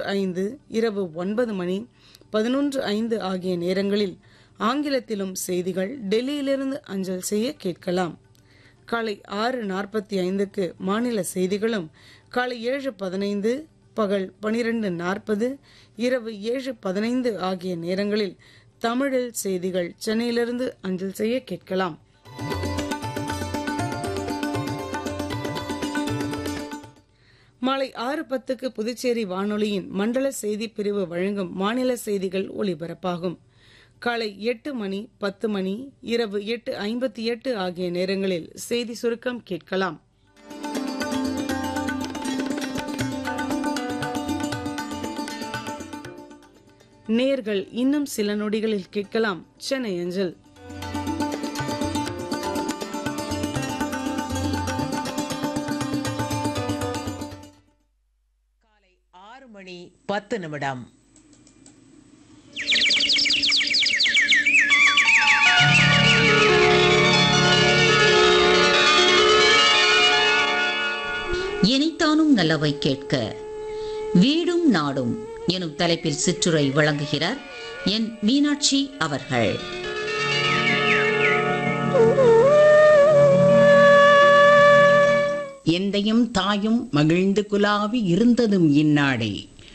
ஐந்து இரவு ஒன்பது மணி பதினொன்று ஐந்து ஆகிய நேரங்களில் ஆங்கிலத்திலும் செய்திகள் டெல்லியிலிருந்து அஞ்சல் செய்ய கேட்கலாம் காலை ஆறு நாற்பத்தி ஐந்துக்கு மாநில செய்திகளும் காலை ஏழு பதினைந்து பகல் பனிரெண்டு நாற்பது இரவு ஏழு பதினைந்து ஆகிய நேரங்களில் தமிழில் செய்திகள் சென்னையிலிருந்து அஞ்சல் செய்ய கேட்கலாம் மாலை ஆறு பத்துக்கு புதுச்சேரி வானொலியின் மண்டல செய்தி பிரிவு வழங்கும் மாநில செய்திகள் ஒலிபரப்பாகும் காலை எட்டு மணி பத்து மணி இரவு எட்டு ஐம்பத்தி எட்டு ஆகிய நேரங்களில் செய்தி சுருக்கம் கேட்கலாம் நேர்கள் இன்னும் சில நொடிகளில் கேட்கலாம் சென்னை அஞ்சல் காலை ஆறு மணி பத்து நிமிடம் இனித்தானும் நல்லவை கேட்க வீடும் நாடும் எனும் தலைப்பில் சிற்றுரை வழங்குகிறார் என் மீனாட்சி அவர்கள் எந்தையும் தாயும் மகிழ்ந்து குலாவி இருந்ததும் இந்நாடே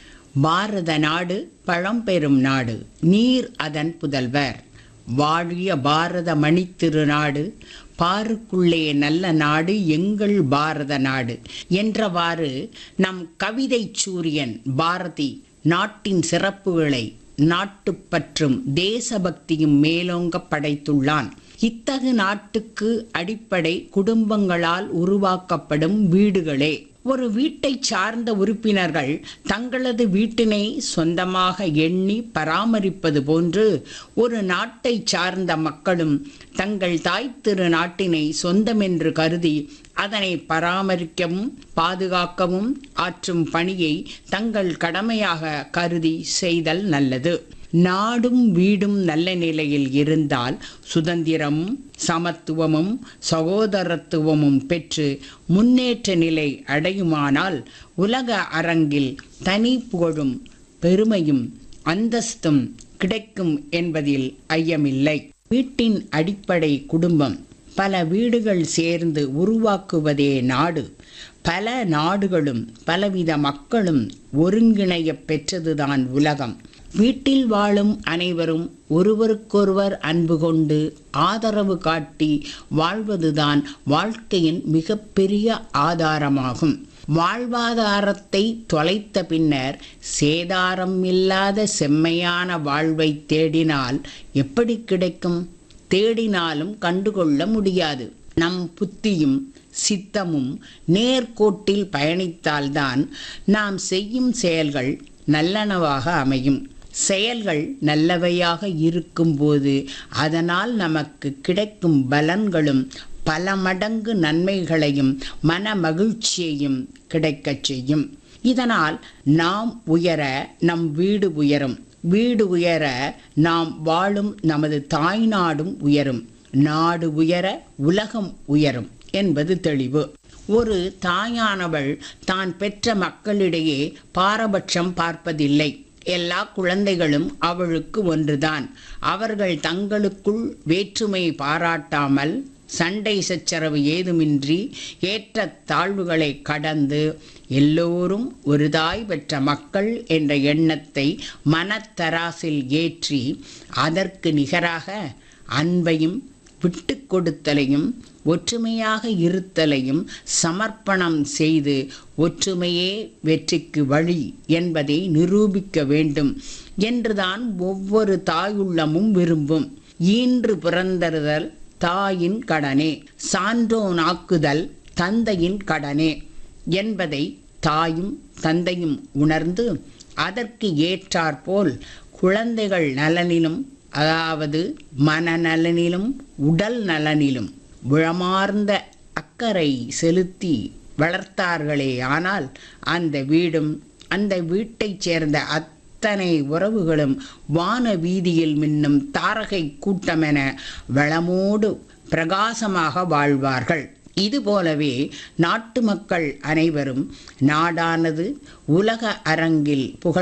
பாரத நாடு பழம்பெரும் நாடு நீர் அதன் புதல்வர் வாழிய பாரத மணித்திருநாடு பாருக்குள்ளே நல்ல நாடு எங்கள் பாரத நாடு என்றவாறு நம் கவிதை சூரியன் பாரதி நாட்டின் சிறப்புகளை நாட்டுப்பற்றும் தேசபக்தியும் மேலோங்க படைத்துள்ளான் இத்தகு நாட்டுக்கு அடிப்படை குடும்பங்களால் உருவாக்கப்படும் வீடுகளே ஒரு வீட்டை சார்ந்த உறுப்பினர்கள் தங்களது வீட்டினை சொந்தமாக எண்ணி பராமரிப்பது போன்று ஒரு நாட்டை சார்ந்த மக்களும் தங்கள் தாய் திரு நாட்டினை சொந்தமென்று கருதி அதனை பராமரிக்கவும் பாதுகாக்கவும் ஆற்றும் பணியை தங்கள் கடமையாக கருதி செய்தல் நல்லது நாடும் வீடும் நல்ல நிலையில் இருந்தால் சுதந்திரமும் சமத்துவமும் சகோதரத்துவமும் பெற்று முன்னேற்ற நிலை அடையுமானால் உலக அரங்கில் தனி புகழும் பெருமையும் அந்தஸ்தும் கிடைக்கும் என்பதில் ஐயமில்லை வீட்டின் அடிப்படை குடும்பம் பல வீடுகள் சேர்ந்து உருவாக்குவதே நாடு பல நாடுகளும் பலவித மக்களும் ஒருங்கிணைய பெற்றதுதான் உலகம் வீட்டில் வாழும் அனைவரும் ஒருவருக்கொருவர் அன்பு கொண்டு ஆதரவு காட்டி வாழ்வதுதான் வாழ்க்கையின் மிகப்பெரிய ஆதாரமாகும் வாழ்வாதாரத்தை தொலைத்த பின்னர் சேதாரம் இல்லாத செம்மையான வாழ்வை தேடினால் எப்படி கிடைக்கும் தேடினாலும் கண்டுகொள்ள முடியாது நம் புத்தியும் சித்தமும் நேர்கோட்டில் பயணித்தால்தான் நாம் செய்யும் செயல்கள் நல்லனவாக அமையும் செயல்கள் நல்லவையாக இருக்கும்போது அதனால் நமக்கு கிடைக்கும் பலன்களும் பல மடங்கு நன்மைகளையும் மன மகிழ்ச்சியையும் கிடைக்கச் செய்யும் இதனால் நாம் உயர நம் வீடு உயரும் வீடு உயர நாம் வாழும் நமது தாய்நாடும் உயரும் நாடு உயர உலகம் உயரும் என்பது தெளிவு ஒரு தாயானவள் தான் பெற்ற மக்களிடையே பாரபட்சம் பார்ப்பதில்லை எல்லா குழந்தைகளும் அவளுக்கு ஒன்றுதான் அவர்கள் தங்களுக்குள் வேற்றுமை பாராட்டாமல் சண்டை சச்சரவு ஏதுமின்றி ஏற்ற தாழ்வுகளை கடந்து எல்லோரும் ஒரு தாய் பெற்ற மக்கள் என்ற எண்ணத்தை மனத்தராசில் ஏற்றி அதற்கு நிகராக அன்பையும் விட்டு கொடுத்தலையும் ஒற்றுமையாக இருத்தலையும் சமர்ப்பணம் செய்து ஒற்றுமையே வெற்றிக்கு வழி என்பதை நிரூபிக்க வேண்டும் என்றுதான் ஒவ்வொரு தாயுள்ளமும் விரும்பும் ஈன்று பிறந்தறுதல் தாயின் கடனே சான்றோனாக்குதல் தந்தையின் கடனே என்பதை தாயும் தந்தையும் உணர்ந்து அதற்கு ஏற்றாற்போல் குழந்தைகள் நலனிலும் அதாவது மனநலனிலும் உடல் நலனிலும் உளமார்ந்த அக்கறை செலுத்தி வளர்த்தார்களே ஆனால் அந்த வீடும் அந்த வீட்டைச் சேர்ந்த அத்தனை உறவுகளும் வான வீதியில் மின்னும் தாரகை கூட்டமென வளமோடு பிரகாசமாக வாழ்வார்கள் இதுபோலவே நாட்டு மக்கள் அனைவரும் நாடானது உலக அரங்கில் புகழ்